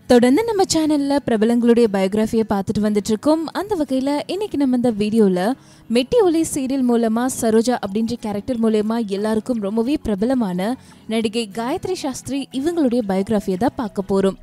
தொடர்ந்து நம்ம சேனல்ல பிரபலங்களுடைய பயோகிராஃபியை பார்த்துட்டு வந்துட்டு இருக்கோம் அந்த வகையில இன்னைக்கு நம்ம இந்த வீடியோல மெட்டி ஒலி சீரியல் மூலமா சரோஜா அப்படின்ற கேரக்டர் மூலயமா எல்லாருக்கும் ரொம்பவே பிரபலமான நடிகை காயத்ரி சாஸ்திரி இவங்களுடைய பயோகிராஃபியை தான் பார்க்க போறோம்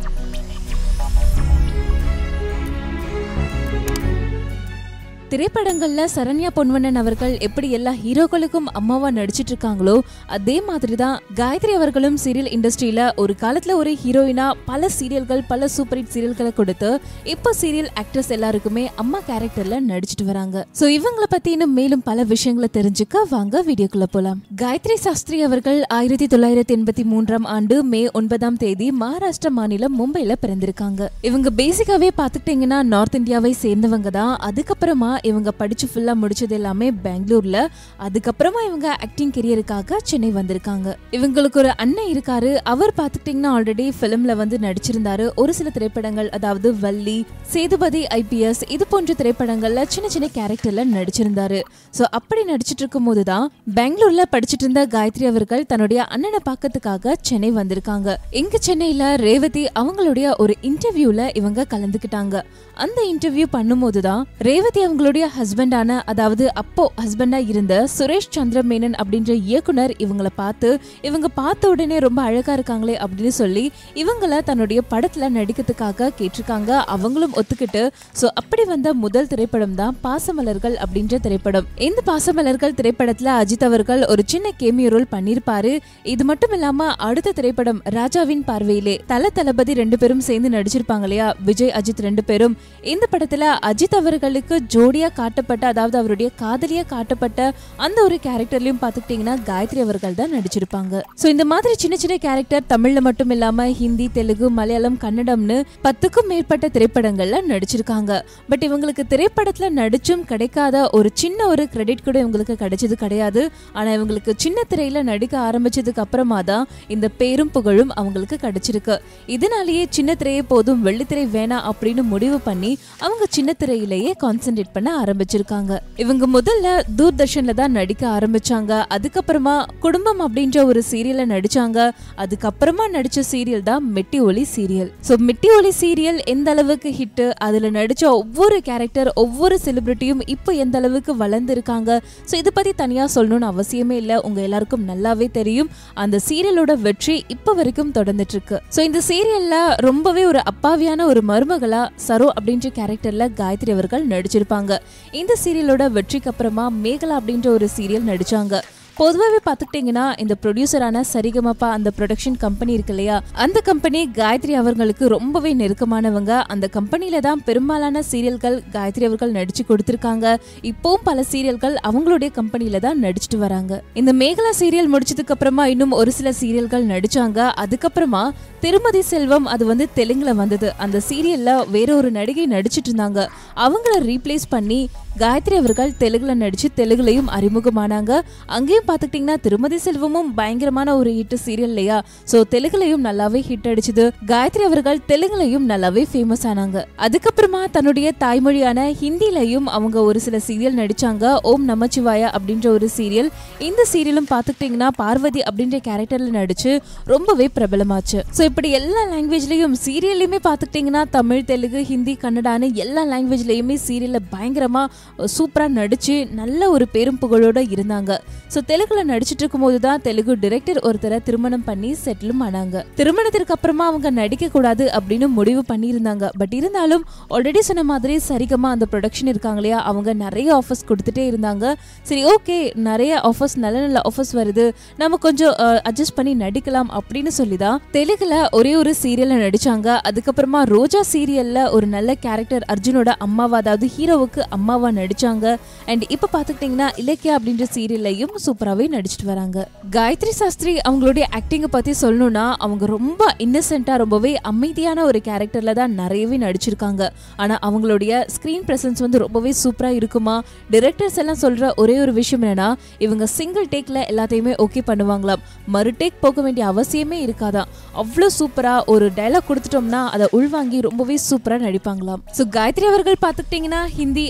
திரைப்படங்கள்ல சரண்யா பொன்வண்ணன் அவர்கள் எப்படி எல்லா ஹீரோக்களுக்கும் அம்மாவா நடிச்சிட்டு இருக்காங்களோ அதே மாதிரி தான் காயத்ரி அவர்களும் சீரியல் இண்டஸ்ட்ரியில ஒரு காலத்துல ஒரு ஹீரோயினா பல சீரியல்கள் பல சூப்பர் ஹிட் சீரியல்களை கொடுத்து இப்போ சீரியல் ஆக்ட்ரஸ் எல்லாருக்குமே அம்மா கேரக்டர்ல நடிச்சிட்டு வராங்க சோ இவங்கள பத்தி இன்னும் மேலும் பல விஷயங்களை தெரிஞ்சுக்க வாங்க வீடியோக்குள்ள போலாம் காயத்ரி சாஸ்திரி அவர்கள் ஆயிரத்தி தொள்ளாயிரத்தி எண்பத்தி மூன்றாம் ஆண்டு மே ஒன்பதாம் தேதி மகாராஷ்டிரா மாநிலம் மும்பைல பிறந்திருக்காங்க இவங்க பேசிக்காவே பாத்துக்கிட்டீங்கன்னா நார்த் இந்தியாவை சேர்ந்தவங்க தான் அதுக்கப்புறமா இவங்க படிச்சு ஃபுல்லா முடிச்சது எல்லாமே பெங்களூர்ல அதுக்கப்புறமா இவங்க ஆக்டிங் கெரியருக்காக சென்னை வந்திருக்காங்க இவங்களுக்கு ஒரு அண்ணன் இருக்காரு அவர் பாத்துக்கிட்டீங்கன்னா ஆல்ரெடி பிலிம்ல வந்து நடிச்சிருந்தாரு ஒரு சில திரைப்படங்கள் அதாவது வள்ளி சேதுபதி ஐபிஎஸ் இது போன்ற திரைப்படங்கள்ல சின்ன சின்ன கேரக்டர்ல நடிச்சிருந்தாரு சோ அப்படி நடிச்சிட்டு இருக்கும் போதுதான் பெங்களூர்ல படிச்சிட்டு இருந்த காயத்ரி அவர்கள் தன்னுடைய அண்ணனை பார்க்கறதுக்காக சென்னை வந்திருக்காங்க இங்க சென்னையில ரேவதி அவங்களுடைய ஒரு இன்டர்வியூல இவங்க கலந்துக்கிட்டாங்க அந்த இன்டர்வியூ பண்ணும்போதுதான் ரேவதி அவங்களுடைய ஹஸ்பண்டான அதாவது அப்போ ஹஸ்பண்டா இருந்த சுரேஷ் சந்திர மேனன் அப்படின்ற இயக்குனர் இவங்கள பார்த்து இவங்க பார்த்த உடனே ரொம்ப அழகா இருக்காங்களே அப்படின்னு சொல்லி இவங்கள தன்னுடைய படத்துல நடிக்கிறதுக்காக கேட்டிருக்காங்க அவங்களும் ஒத்துக்கிட்டு சோ அப்படி வந்த முதல் திரைப்படம் தான் பாசமலர்கள் அப்படின்ற திரைப்படம் இந்த பாசமலர்கள் திரைப்படத்துல அஜித் அவர்கள் ஒரு சின்ன கேமியோ ரோல் பண்ணிருப்பாரு இது மட்டும் இல்லாம அடுத்த திரைப்படம் ராஜாவின் பார்வையிலே தல தளபதி ரெண்டு பேரும் சேர்ந்து நடிச்சிருப்பாங்க இல்லையா விஜய் அஜித் ரெண்டு பேரும் இந்த படத்துல அஜித் அவர்களுக்கு ஜோடியா காட்டப்பட்ட அதாவது அவருடைய காதலியா காட்டப்பட்ட அந்த ஒரு கேரக்டர்லயும் பாத்துக்கிட்டீங்கன்னா காயத்ரி அவர்கள் தான் நடிச்சிருப்பாங்க சோ இந்த மாதிரி சின்ன சின்ன கேரக்டர் தமிழ்ல மட்டும் இல்லாம ஹிந்தி தெலுங்கு மலையாளம் கன்னடம்னு பத்துக்கும் மேற்பட்ட திரைப்படங்கள்ல நடிச்சிருக்காங்க பட் இவங்களுக்கு திரைப்படத்துல நடிச்சும் கிடைக்காத ஒரு சின்ன ஒரு கிரெடிட் கூட இவங்களுக்கு கிடைச்சது கிடையாது ஆனா இவங்களுக்கு சின்ன திரையில நடிக்க ஆரம்பிச்சதுக்கு அப்புறமா தான் இந்த பேரும் புகழும் அவங்களுக்கு கிடைச்சிருக்கு இதனாலேயே சின்ன திரையே போதும் வெள்ளித்திரை வேணாம் அப்படின்னு முடிவு பண்ணி அவங்க சின்ன திரையிலேயே கான்சென்ட்ரேட் பண்ண ஆரம்பிச்சிருக்காங்க இவங்க முதல்ல தூர்தர்ஷன்ல தான் நடிக்க ஆரம்பிச்சாங்க அதுக்கப்புறமா குடும்பம் அப்படின்ற ஒரு சீரியல்ல நடிச்சாங்க அதுக்கப்புறமா நடிச்ச சீரியல் தான் மெட்டி ஒலி சீரியல் சோ மெட்டி ஒலி சீரியல் எந்த அளவுக்கு ஹிட் அதுல நடிச்ச ஒவ்வொரு கேரக்டர் ஒவ்வொரு செலிபிரிட்டியும் இப்போ எந்த அளவுக்கு வளர்ந்துருக்காங்க சோ இதை பத்தி தனியா சொல்லணும்னு அவசியமே இல்ல உங்க எல்லாருக்கும் நல்லாவே தெரியும் அந்த சீரியலோட வெற்றி இப்போ வரைக்கும் தொடர்ந்துட்டு இருக்கு சோ இந்த சீரியல்ல ரொம்பவே ஒரு அப்பாவியான ஒரு மருமகளா சரோ அப்படின்ற கேரக்டர்ல காயத்ரி அவர்கள் நடிச்சிருப்பாங்க இந்த சீரியலோட வெற்றிக்கு அப்புறமா மேகலா அப்படின்ற ஒரு சீரியல் நடிச்சாங்க பொதுவாகவே பார்த்துக்கிட்டிங்கன்னா இந்த ப்ரொடியூசரான சரிகமப்பா அந்த ப்ரொடக்ஷன் கம்பெனி இருக்கு இல்லையா அந்த கம்பெனி காயத்ரி அவர்களுக்கு ரொம்பவே நெருக்கமானவங்க அந்த கம்பெனியில தான் பெரும்பாலான சீரியல்கள் காயத்ரி அவர்கள் நடிச்சு கொடுத்துருக்காங்க இப்போவும் பல சீரியல்கள் அவங்களுடைய கம்பெனியில தான் நடிச்சிட்டு வராங்க இந்த மேகலா சீரியல் முடிச்சதுக்கு அப்புறமா இன்னும் ஒரு சில சீரியல்கள் நடிச்சாங்க அதுக்கப்புறமா திருமதி செல்வம் அது வந்து தெலுங்குல வந்தது அந்த சீரியல்ல வேற ஒரு நடிகை நடிச்சிட்டு இருந்தாங்க அவங்கள ரீப்ளேஸ் பண்ணி காயத்ரி அவர்கள் தெலுங்குல நடிச்சு தெலுங்குலையும் அறிமுகமானாங்க அங்கேயும் பார்த்துக்கிட்டிங்கன்னா திருமதி செல்வமும் பயங்கரமான ஒரு ஹிட் சீரியல் இல்லையா ஸோ தெலுங்குலையும் நல்லாவே ஹிட் அடிச்சது காயத்ரி அவர்கள் தெலுங்குலையும் நல்லாவே ஃபேமஸ் ஆனாங்க அதுக்கப்புறமா தன்னுடைய தாய்மொழியான ஹிந்திலையும் அவங்க ஒரு சில சீரியல் நடிச்சாங்க ஓம் நமச்சிவாயா அப்படின்ற ஒரு சீரியல் இந்த சீரியலும் பார்த்துக்கிட்டிங்கன்னா பார்வதி அப்படின்ற கேரக்டர்ல நடிச்சு ரொம்பவே பிரபலமாச்சு ஸோ இப்படி எல்லா லாங்குவேஜ்லயும் சீரியல்லையுமே பார்த்துக்கிட்டிங்கன்னா தமிழ் தெலுங்கு ஹிந்தி கன்னடான்னு எல்லா லாங்குவேஜ்லயுமே சீரியல்ல பயங்கரமா சூப்பரா நடிச்சு நல்ல ஒரு பெரும் புகழோட இருந்தாங்க ஸோ தெலுங்குல நடிச்சிட்டு இருக்கும்போது தான் தெலுங்கு டிரெக்டர் ஒருத்தரை திருமணம் பண்ணி செட்டிலும் ஆனாங்க திருமணத்திற்கு அப்புறமா அவங்க நடிக்க கூடாது அப்படின்னு முடிவு பண்ணியிருந்தாங்க பட் இருந்தாலும் ஆல்ரெடி சொன்ன மாதிரி சரிகமா அந்த ப்ரொடக்ஷன் இருக்காங்க இல்லையா அவங்க நிறைய ஆஃபர்ஸ் கொடுத்துட்டே இருந்தாங்க சரி ஓகே நிறைய ஆஃபர்ஸ் நல்ல நல்ல ஆஃபர்ஸ் வருது நம்ம கொஞ்சம் அட்ஜஸ்ட் பண்ணி நடிக்கலாம் அப்படின்னு சொல்லி தான் தெலுங்குல ஒரே ஒரு சீரியல்ல நடிச்சாங்க அதுக்கப்புறமா ரோஜா சீரியல்ல ஒரு நல்ல கேரக்டர் அர்ஜுனோட அம்மாவா அதாவது ஹீரோவுக்கு அம்மாவா நடிச்சாங்க அண்ட் இப்ப பாத்துக்கிட்டீங்கன்னா இலக்கியா அப்படின்ற சீரியல்லையும் சூப்பராகவே நடிச்சிட்டு வராங்க காயத்ரி சாஸ்திரி அவங்களுடைய ஆக்டிங்கை பத்தி சொல்லணும்னா அவங்க ரொம்ப இன்னசென்ட்டா ரொம்பவே அமைதியான ஒரு கேரக்டர்ல தான் நிறையவே நடிச்சிருக்காங்க ஆனா அவங்களுடைய ஸ்கிரீன் பிரசன்ஸ் வந்து ரொம்பவே சூப்பரா இருக்குமா டிரெக்டர்ஸ் எல்லாம் சொல்ற ஒரே ஒரு விஷயம் என்னன்னா இவங்க சிங்கிள் டேக்ல எல்லாத்தையுமே ஓகே பண்ணுவாங்களாம் மறு டேக் போக வேண்டிய அவசியமே இருக்காதான் அவ்வளோ சூப்பரா ஒரு டைலாக் கொடுத்துட்டோம்னா அதை உள்வாங்கி ரொம்பவே சூப்பரா நடிப்பாங்களாம் ஸோ காயத்ரி அவர்கள் பார்த்துக்கிட்டிங்கன்னா ஹிந்தி அவங்களுக்கு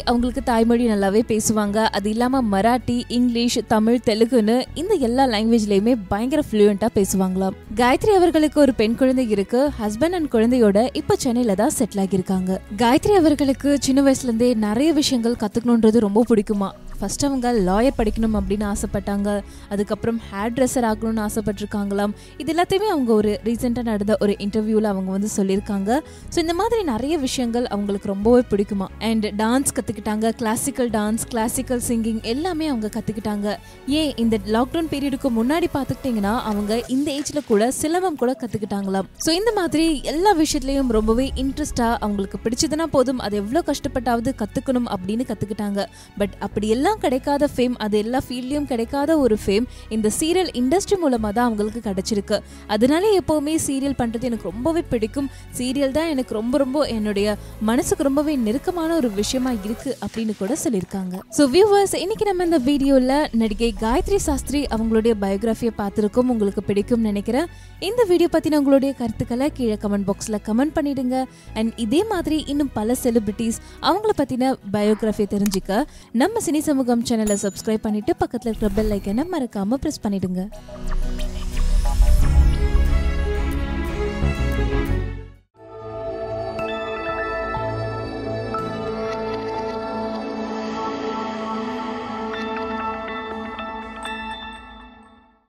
தாய்மொழி நல்லாவே பேசுவாங்க அது இல்லாம மராட்டி இங்கிலீஷ் தமிழ் தெலுங்குன்னு இந்த எல்லா லாங்குவேஜ்லயுமே பயங்கர ஃப்ளூயண்டா பேசுவாங்களாம் காயத்ரி அவர்களுக்கு ஒரு பெண் குழந்தை இருக்கு ஹஸ்பண்ட் அண்ட் குழந்தையோட இப்ப சென்னையில தான் செட்டில் ஆகியிருக்காங்க காயத்ரி அவர்களுக்கு சின்ன வயசுல இருந்தே நிறைய விஷயங்கள் கத்துக்கணுன்றது ரொம்ப பிடிக்குமா ஃபர்ஸ்ட் அவங்க லாயர் படிக்கணும் அப்படின்னு ஆசைப்பட்டாங்க அதுக்கப்புறம் ஹேர் ட்ரெஸ்ஸர் ஆகணும்னு ஆசைப்பட்டிருக்காங்களாம் இது எல்லாத்தையுமே அவங்க ஒரு ரீசெண்டாக நடந்த ஒரு இன்டர்வியூவில் அவங்க வந்து சொல்லியிருக்காங்க ஸோ இந்த மாதிரி நிறைய விஷயங்கள் அவங்களுக்கு ரொம்பவே பிடிக்குமா அண்ட் டான்ஸ் கற்றுக்கிட்டாங்க கிளாசிக்கல் டான்ஸ் கிளாசிக்கல் சிங்கிங் எல்லாமே அவங்க கற்றுக்கிட்டாங்க ஏன் இந்த லாக்டவுன் பீரியடுக்கு முன்னாடி பார்த்துக்கிட்டிங்கன்னா அவங்க இந்த ஏஜில் கூட சிலம்பம் கூட கற்றுக்கிட்டாங்களாம் ஸோ இந்த மாதிரி எல்லா விஷயத்துலையும் ரொம்பவே இன்ட்ரெஸ்டாக அவங்களுக்கு பிடிச்சதுன்னா போதும் அதை எவ்வளோ கஷ்டப்பட்டாவது கற்றுக்கணும் அப்படின்னு கற்றுக்கிட்டாங்க பட் அப்படி எல்லாம் கிடைக்காத ஃபேம் அது எல்லா ஃபீல்ட்லையும் கிடைக்காத ஒரு ஃபேம் இந்த சீரியல் இண்டஸ்ட்ரி மூலமாக தான் அவங்களுக்கு கிடைச்சிருக்கு அதனால எப்போவுமே சீரியல் பண்ணுறது எனக்கு ரொம்பவே பிடிக்கும் சீரியல் தான் எனக்கு ரொம்ப ரொம்ப என்னுடைய மனசுக்கு ரொம்பவே நெருக்கமான ஒரு விஷயமா இருக்கு அப்படின்னு கூட சொல்லியிருக்காங்க ஸோ வியூவர்ஸ் இன்னைக்கு நம்ம இந்த வீடியோவில் நடிகை காயத்ரி சாஸ்திரி அவங்களுடைய பயோகிராஃபியை பார்த்துருக்கோம் உங்களுக்கு பிடிக்கும்னு நினைக்கிறேன் இந்த வீடியோ பற்றின உங்களுடைய கருத்துக்களை கீழே கமெண்ட் பாக்ஸில் கமெண்ட் பண்ணிடுங்க அண்ட் இதே மாதிரி இன்னும் பல செலிபிரிட்டிஸ் அவங்கள பற்றின பயோகிராஃபியை தெரிஞ்சுக்க நம்ம சினி சமூகம் சேனலை சப்ஸ்கிரைப் பண்ணிட்டு பக்கத்தில் இருக்கிற பெல் ஐக்கனை மறக்காம ப்ரெஸ் பண்ணிடுங்க